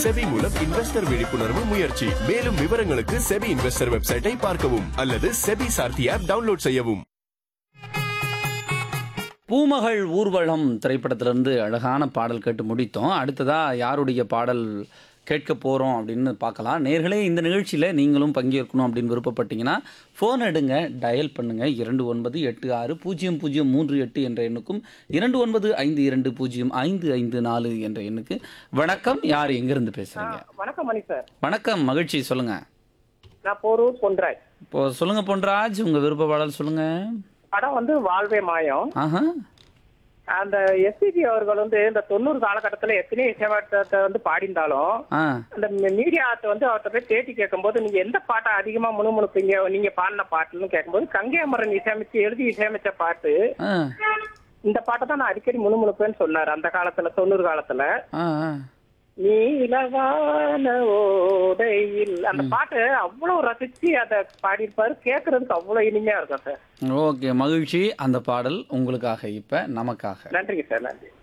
SEBI மூலம் investor விழிப்புணர்வு முயற்சி மேலும் விவரங்களுக்கு செபி இன்வெஸ்டர் வெப்சைட்டை பார்க்கவும் அல்லது செபி சார்த்தி ஆப் டவுன்லோட் செய்யவும் பூமகள் ஊர்வலம் திரைப்படத்திலிருந்து அழகான பாடல் கேட்டு முடித்தோம் அடுத்ததா யாருடைய பாடல் கேட்க போகிறோம் அப்படின்னு பார்க்கலாம் நேர்களே இந்த நிகழ்ச்சியில் நீங்களும் பங்கேற்கணும் அப்படின்னு விருப்பப்பட்டீங்கன்னா ஃபோன் எடுங்க டயல் பண்ணுங்கள் இரண்டு ஒன்பது எட்டு ஆறு பூஜ்ஜியம் பூஜ்ஜியம் மூன்று எட்டு என்ற எண்ணுக்கும் இரண்டு ஒன்பது ஐந்து இரண்டு பூஜ்ஜியம் ஐந்து ஐந்து நாலு என்ற எண்ணுக்கு வணக்கம் யார் எங்கேருந்து பேசுகிறீங்க வணக்கம் மணி சார் வணக்கம் மகிழ்ச்சி சொல்லுங்கள் நான் போரூர் பொன்ராய் இப்போ சொல்லுங்கள் பொன்ராஜ் உங்கள் விருப்ப பாடல் சொல்லுங்கள் படம் வந்து வாழ்வே மாயம் ஆஹா அந்த எஸ்பிபி அவர்கள் வந்து இந்த தொண்ணூறு காலகட்டத்துல எத்தனையோ இசைவாட்டத்தை வந்து பாடிந்தாலும் ஆ அந்த மீடியாத்தை வந்து அவர்கிட்ட போய் பேட்டி கேட்கும்போது நீங்க எந்த பாட்டை அதிகமா முணுமுணுப்பீங்க நீங்க பாடின பாட்டுன்னு கேட்கும்போது கங்கை அமரன் இசையமைச்சு எழுதி இசையமைச்ச பாட்டு ஆ இந்த பாட்டை தான் நான் அடிக்கடி முணுமுணுப்பேன்னு சொன்னார் அந்த காலத்துல தொண்ணூறு காலத்துல ஆ ஆ நீலவான ஓடையில் அந்த பாட்டு அவ்வளவு ரசிச்சு அதை பாடியிருப்பாரு கேட்கறதுக்கு அவ்வளவு இனிமையா இருக்கும் சார் ஓகே மகிழ்ச்சி அந்த பாடல் உங்களுக்காக இப்போ நமக்காக நன்றிங்க சார் நன்றி